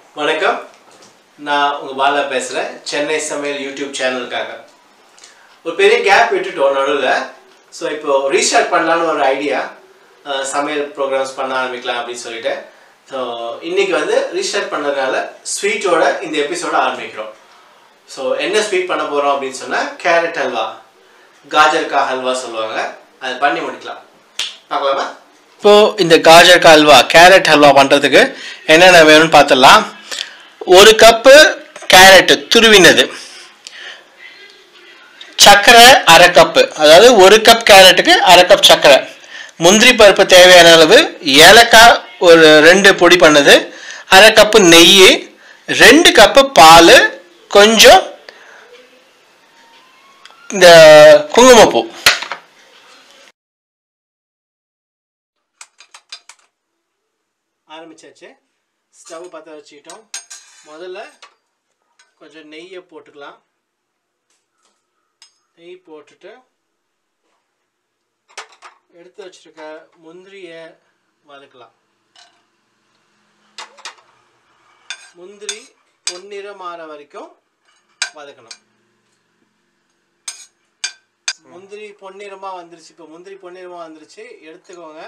வணக்கம் நான் உங்கள் பாலா பேசுகிறேன் சென்னை சமையல் யூடியூப் சேனலுக்காக ஒரு பெரிய கேப் விட்டுட்டோம் நடுவில் ஸோ இப்போ ரீஸ்டார்ட் பண்ணலான்னு ஒரு ஐடியா சமையல் ப்ரோக்ராம்ஸ் பண்ண ஆரம்பிக்கலாம் அப்படின்னு சொல்லிட்டு ஸோ இன்னைக்கு வந்து ரீஸ்டார்ட் பண்ணதுனால ஸ்வீட்டோட இந்த எபிசோட ஆரம்பிக்கிறோம் ஸோ என்ன ஸ்வீட் பண்ண போகிறோம் அப்படின்னு சொன்னால் கேரட் ஹல்வா காஜர் கா ஹல்வா சொல்லுவாங்க அது பண்ணி முடிக்கலாம் பார்க்கலாமா இப்போ இந்த காஜர் கா ஹல்வா கேரட் ஹல்வா பண்ணுறதுக்கு என்னென்ன வேணும்னு பார்த்துடலாம் ஒரு கப்பு கேரட் துருவினது சர்க்கரை அரை கப்பு அதாவது ஒரு கப் கேரட்டுக்கு அரை கப் சர்க்கரை முந்திரி பருப்பு தேவையான அளவு ஏலக்காய் ஒரு ரெண்டு பொடி பண்ணது அரை கப்பு நெய் ரெண்டு கப்பு பால் கொஞ்சம் இந்த குங்குமப்பூ ஆரம்பிச்சாச்சு ஸ்டவ் பற்ற வச்சுக்கிட்டோம் முதல்ல கொஞ்சம் நெய்யை போட்டுக்கலாம் நெய் போட்டுட்டு எடுத்து வச்சிருக்க முந்திரியை வதக்கலாம் முந்திரி பொன்னிறம் ஆற வரைக்கும் வதக்கணும் முந்திரி பொன்னிறமா வந்துருச்சு இப்போ முந்திரி பொன்னிறமா வந்துருச்சு எடுத்துக்கோங்க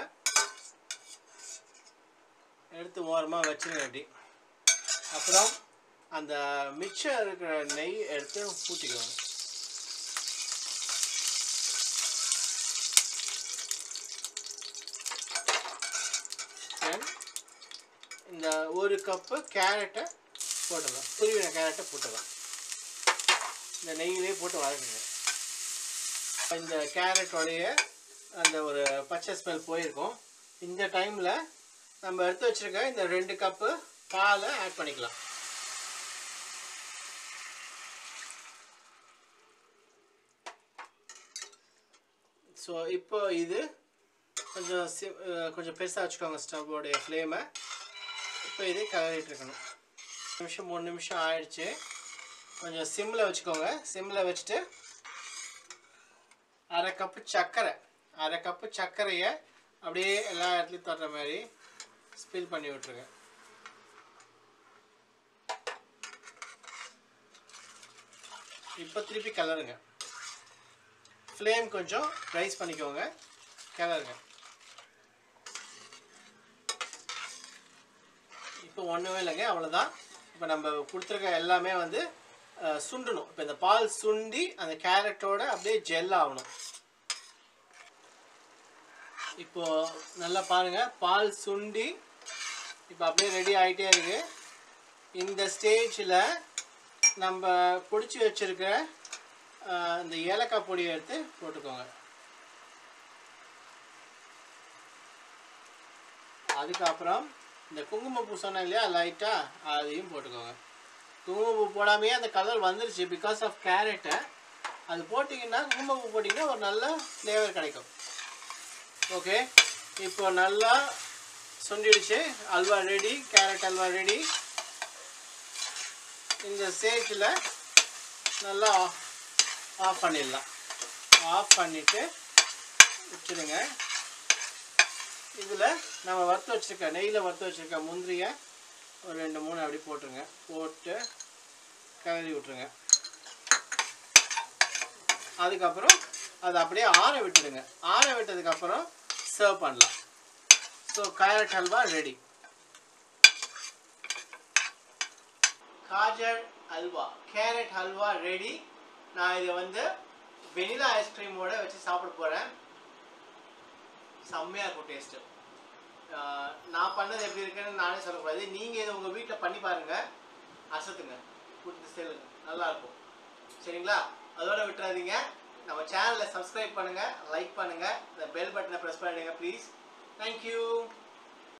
எடுத்து ஓரமாக வச்சிருங்க அப்படி அப்புறம் அந்த மிச்சம் இருக்கிற நெய் எடுத்து ஊற்றிக்கோங்க Then இந்த ஒரு கப்பு கேரட்டை போட்டுடலாம் துருவின கேரட்டை போட்டுடலாம் இந்த நெய்யிலே போட்டு வதக்குங்க இந்த கேரட்டோடைய அந்த ஒரு பச்சை ஸ்மெல் போயிருக்கும் இந்த டைமில் நம்ம எடுத்து வச்சிருக்க இந்த ரெண்டு கப்பு பாலை ஆட் பண்ணிக்கலாம் ஸோ இப்போ இது கொஞ்சம் சி கொஞ்சம் பெருசாக வச்சுக்கோங்க ஸ்டவ்வோடைய ஃப்ளேமை இப்போ இதே கலரிட்டு இருக்கணும் நிமிஷம் மூணு நிமிஷம் ஆயிடுச்சு கொஞ்சம் சிம்மில் வச்சுக்கோங்க சிம்மில் வச்சுட்டு அரை கப்பு சர்க்கரை அரை கப்பு சர்க்கரையை அப்படியே எல்லா இடத்துலையும் தட்டுற மாதிரி ஸ்பில் பண்ணி விட்ருங்க இப்போ திருப்பி கலருங்க ஃப்ளேம் கொஞ்சம் ரைஸ் பண்ணிக்கோங்க கிளறுங்க இப்போ ஒன்றுமே இல்லைங்க அவ்வளோதான் இப்போ நம்ம கொடுத்துருக்க எல்லாமே வந்து அஹ், சுண்டணும் இப்போ இந்த பால் சுண்டி அந்த கேரட்டோட அப்படியே ஜெல் ஆகணும் இப்போ நல்லா பாருங்க பால் சுண்டி இப்போ அப்படியே ரெடி ஆகிட்டே இருக்கு இந்த ஸ்டேஜில் நம்ம பொடிச்சு வச்சிருக்க அஹ், இந்த ஏலக்காய் பொடியை எடுத்து போட்டுக்கோங்க அதுக்கப்புறம் இந்த குங்குமப்பூ சொன்னேன் இல்லையா லைட்டாக அதையும் போட்டுக்கோங்க குங்குமப்பூ போடாமையே அந்த கலர் வந்துருச்சு பிகாஸ் ஆஃப் கேரட்டை அது போட்டிங்கன்னா குங்குமப்பூ போட்டிங்கன்னா ஒரு நல்ல ஃப்ளேவர் கிடைக்கும் ஓகே இப்போ நல்லா சுண்டிடுச்சு halwa ready carrot halwa ready இந்த ஸ்டேஜில் நல்லா ஆஃப் பண்ணிடலாம் ஆஃப் பண்ணிவிட்டு வச்சுடுங்க இதில் நம்ம வறுத்து வச்சுருக்க நெய்யில் வறுத்து வச்சுருக்க முந்திரியை ஒரு ரெண்டு மூணு அப்படி போட்டுருங்க போட்டு கிளறி விட்ருங்க அதுக்கப்புறம் அதை அப்படியே ஆற விட்டுடுங்க ஆற விட்டதுக்கப்புறம் சர்வ் பண்ணலாம் so carrot halwa ready gajar halwa carrot halwa ready நான் இதை வந்து வெனிலா ஐஸ்கிரீமோட வச்சு சாப்பிட போகிறேன் செம்மையாக இருக்கும் டேஸ்ட்டு நான் பண்ணது எப்படி இருக்குன்னு நானே சொல்லக்கூடாது நீங்கள் இதை உங்கள் வீட்டில் பண்ணி பாருங்கள் அசத்துங்க கொடுத்து செல்லுங்க நல்லாயிருக்கும் சரிங்களா அதோட விட்டுறாதீங்க நம்ம சேனலை சப்ஸ்கிரைப் பண்ணுங்கள் லைக் பண்ணுங்கள் இந்த பெல் பட்டனை ப்ரெஸ் பண்ணிடுங்க ப்ளீஸ் தேங்க்யூ